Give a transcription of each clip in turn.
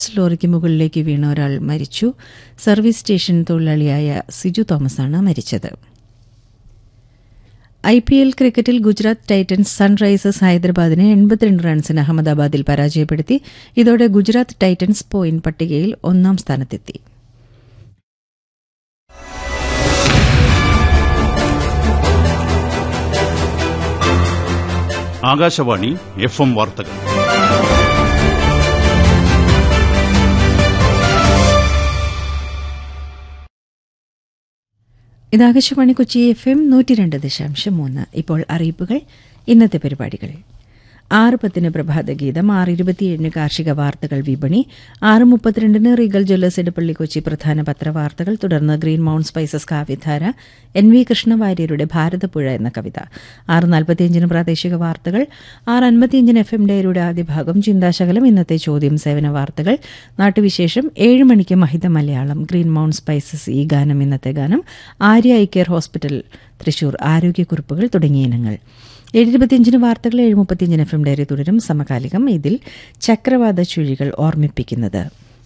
ലോറിക്ക് മുകളിലേക്ക് വീണ ഒരാൾ മരിച്ചു സർവീസ് സ്റ്റേഷൻ തൊഴിലാളിയായ സിജു തോമസാണ് മരിച്ചത് ഐ പി എൽ ക്രിക്കറ്റിൽ ഗുജറാത്ത് ടൈറ്റൻസ് സൺറൈസേഴ്സ് ഹൈദരാബാദിനെ എൺപത്തിരണ്ട് റൺസിന് അഹമ്മദാബാദിൽ പരാജയപ്പെടുത്തി ഇതോടെ ഗുജറാത്ത് ടൈറ്റൻസ് പോയിന്റ് പട്ടികയിൽ ഒന്നാം സ്ഥാനത്തെത്തി ആകാശവാണി എഫ് എം വാർത്തകൾ ഇത് ആകാശവാണി കൊച്ചി എഫ് എം നൂറ്റി രണ്ട് ദശാംശം മൂന്ന് ഇപ്പോൾ അറിയിപ്പുകൾ ഇന്നത്തെ പരിപാടികൾ ആറ് പത്തിന് പ്രഭാതഗീതം ആറ് ഇരുപത്തിയേഴിന് കാർഷിക വാർത്തകൾ വിപണി ആറ് മുപ്പത്തിരണ്ടിന് റീഗൽ ജ്വല്ലേഴ്സ് ഇടപ്പള്ളി കൊച്ചി പ്രധാന പത്രവാർത്തകൾ തുടർന്ന് Green Mount Spices Kavyadhara N V കൃഷ്ണവാര്യരുടെ ഭാരതപ്പുഴ എന്ന കവിത ആറ് നാൽപ്പത്തിയഞ്ചിന് പ്രാദേശിക വാർത്തകൾ ആറ് അൻപത്തിയഞ്ചിന് എഫ് എം ഡയറിയുടെ ആദ്യ ഭാഗം ചിന്താശകലം ഇന്നത്തെ ചോദ്യം സേവന വാർത്തകൾ നാട്ടുവിശേഷം ഏഴ് മണിക്ക് Mahitha Malayalam Green Mount Spices ഈ ഗാനം ഇന്നത്തെ ഗാനം Arya Eye Care Hospital Thrissur ആരോഗ്യക്കുറിപ്പുകൾ തുടങ്ങിയ ഇനങ്ങൾ ഏഴ് ഇരുപത്തിയഞ്ചിന് വാർത്തകൾ ഏഴ് മുപ്പത്തിയഞ്ചിന് എഫ് എം ഡയറി തുടരും സമകാലികം ഇതിൽ ചക്രവാത ചുഴികൾ ഓർമ്മിപ്പിക്കുന്നത്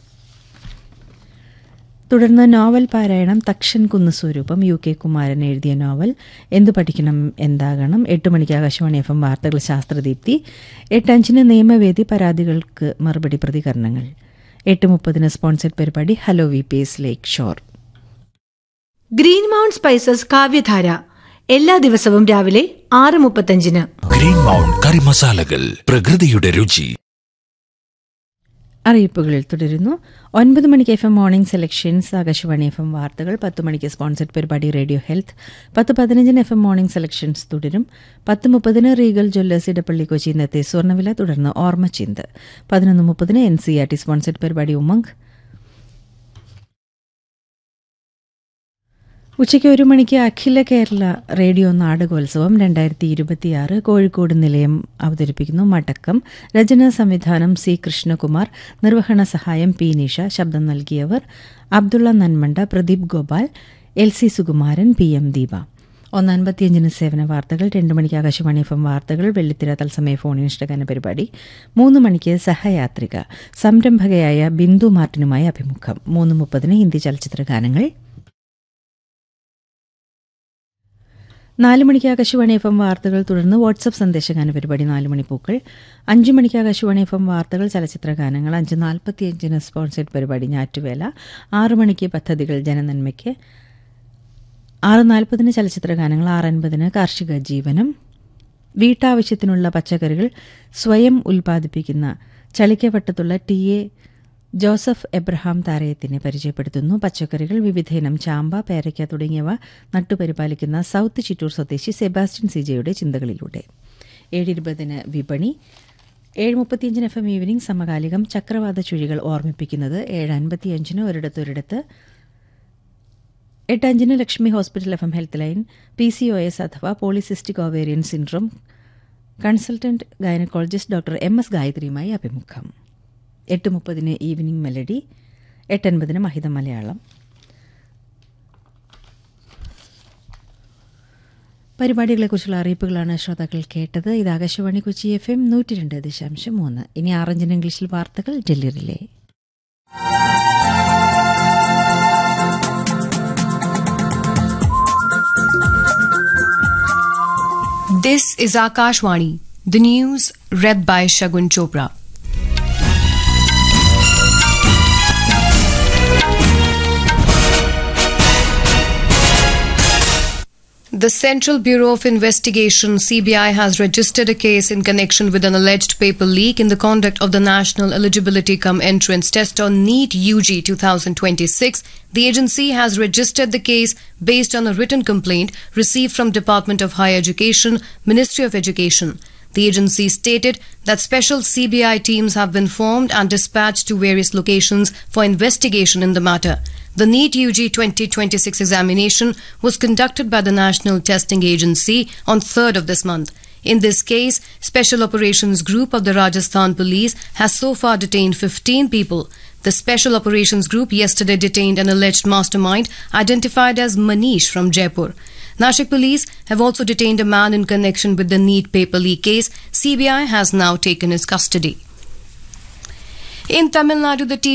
തുടർന്ന് നോവൽ പാരായണം തക്ഷൻ കുന്ന് സ്വരൂപം യു കെ കുമാരൻ എഴുതിയ നോവൽ എന്തു പഠിക്കണം എന്താകണം എട്ട് മണിക്ക് ആകാശവാണി എഫ് എം വാർത്തകൾ ശാസ്ത്രദീപ്തി എട്ടഞ്ചിന് നിയമവേദി പരാതികൾക്ക് മറുപടി പ്രതികരണങ്ങൾ എട്ട് മുപ്പതിന് സ്പോൺസർഡ് പരിപാടി hello V P S Lakeshore Green Mount Spices Kavyadhara എല്ലാ ദിവസവും രാവിലെ ആറ് മുപ്പത്തഞ്ചിന് ഗ്രീൻ മൗണ്ട് കറി മസാലകൾ പ്രകൃതിയുടെ രുചി അറിയിപ്പുകൾ തുടരുന്നു ഒൻപത് മണിക്ക് F M morning selections Akashvani F M വാർത്തകൾ പത്ത് മണിക്ക് സ്പോൺസർഡ് പരിപാടി റേഡിയോ ഹെൽത്ത് പത്ത് പതിനഞ്ചിന് എഫ് എം മോർണിംഗ് സെലക്ഷൻസ് തുടരും പത്ത് മുപ്പതിന് റീഗൽ ജ്വല്ലേഴ്സ് ഇടപ്പള്ളി കൊച്ചി ഇന്നത്തെ സ്വർണ്ണവില തുടർന്ന് ഓർമ്മച്ചിന്ത് പതിനൊന്ന് മുപ്പതിന് N C R T sponsored പരിപാടി ഉമംഗ് ഉച്ചയ്ക്ക് ഒരു മണിക്ക് അഖില കേരള റേഡിയോ നാടകോത്സവം രണ്ടായിരത്തി ഇരുപത്തിയാറ് കോഴിക്കോട് നിലയം അവതരിപ്പിക്കുന്നു മടക്കം രചനാ സംവിധാനം സി കൃഷ്ണകുമാർ നിർവഹണ സഹായം പി നിഷ ശബ്ദം നൽകിയവർ Abdulla Nanmanda Pradeep Gopal L C Sukumaran P M Deepa ഒന്നൻപത്തിയഞ്ചിന് സേവന വാർത്തകൾ രണ്ട് മണിക്ക് ആകാശവാണി എഫ് എം വാർത്തകൾ വെള്ളിത്തിര തത്സമയ ഫോൺ ഇഷ്ടഗാന പരിപാടി മൂന്ന് മണിക്ക് സഹയാത്രിക സംരംഭകയായ ബിന്ദു മാർട്ടിനുമായി അഭിമുഖം മൂന്ന് മുപ്പതിന് ഹിന്ദി ചലച്ചിത്ര ഗാനങ്ങൾ നാല് മണിക്ക് ആകാശവാണി എഫ് എം വാർത്തകൾ തുടർന്ന് വാട്സപ്പ് സന്ദേശഗാന പരിപാടി നാല് മണിപ്പൂക്കൾ അഞ്ച് മണിക്ക് ആകാശവാണി എഫ് എം വാർത്തകൾ ചലച്ചിത്ര ഗാനങ്ങൾ അഞ്ച് നാൽപ്പത്തിയഞ്ചിന് സ്പോൺസേഡ് പരിപാടി ഞാറ്റുവേല ആറ് മണിക്ക് പദ്ധതികൾ ജനനന്മയ്ക്ക് ആറ് നാൽപ്പതിന് ചലച്ചിത്ര ഗാനങ്ങൾ ആറ് അൻപതിന് കാർഷിക ജീവനം വീട്ടാവശ്യത്തിനുള്ള പച്ചക്കറികൾ സ്വയം ഉൽപ്പാദിപ്പിക്കുന്ന ചളിക്കവട്ടത്തുള്ള ടി എ ജോസഫ് എബ്രഹാം താരയത്തിനെ പരിചയപ്പെടുത്തുന്നു പച്ചക്കറികൾ വിവിധയിനം ചാമ്പ പേരയ്ക്ക തുടങ്ങിയവ നട്ടുപരിപാലിക്കുന്ന സൌത്ത് ചിറ്റൂർ സ്വദേശി സെബാസ്റ്റ്യൻ സിജയുടെ ചിന്തകളിലൂടെ ഏഴിരുപതിന് വിപണി ഏഴ് മുപ്പത്തിയഞ്ചിന് എഫ് എം ഈവനിംഗ് സമകാലികം ചക്രവാത ചുഴികൾ ഓർമ്മിപ്പിക്കുന്നത് ഏഴ് അൻപത്തിയഞ്ചിന് ഒരിടത്തൊരിടത്ത് എട്ടഞ്ചിന് Lakshmi Hospital F M health line P C O S അഥവാ polycystic ovarian syndrome consultant gynaecologist doctor M S ഗായത്രിയുമായി അഭിമുഖം എട്ട് മുപ്പതിന് ഈവനിംഗ് മെലഡി എട്ടൻപതിന് മഹിത മലയാളം പരിപാടികളെക്കുറിച്ചുള്ള അറിയിപ്പുകളാണ് ശ്രോതാക്കൾ കേട്ടത് ഇത് ആകാശവാണി കൊച്ചി എഫ് എം നൂറ്റി രണ്ട് ദശാംശം മൂന്ന് ഇനി ആറഞ്ചിന് ഇംഗ്ലീഷിൽ വാർത്തകൾ Delhi relay This is Akashwani, the news read by Shagun Chopra. The Central Bureau of Investigation CBI has registered a case in connection with an alleged paper leak in the conduct of the National Eligibility Cum Entrance Test on NEET UG 2026. The agency has registered the case based on a written complaint received from Department of Higher Education, Ministry of Education. The agency stated that special CBI teams have been formed and dispatched to various locations for investigation in the matter. The NEET UG 2026 examination was conducted by the National Testing Agency on 3rd of this month. In this case, Special Operations Group of the Rajasthan Police has so far detained 15 people. The Special Operations Group yesterday detained an alleged mastermind identified as Manish from Jaipur. Nashik police have also detained a man in connection with the NEET paper leak case. CBI has now taken his custody. In Tamil Nadu, the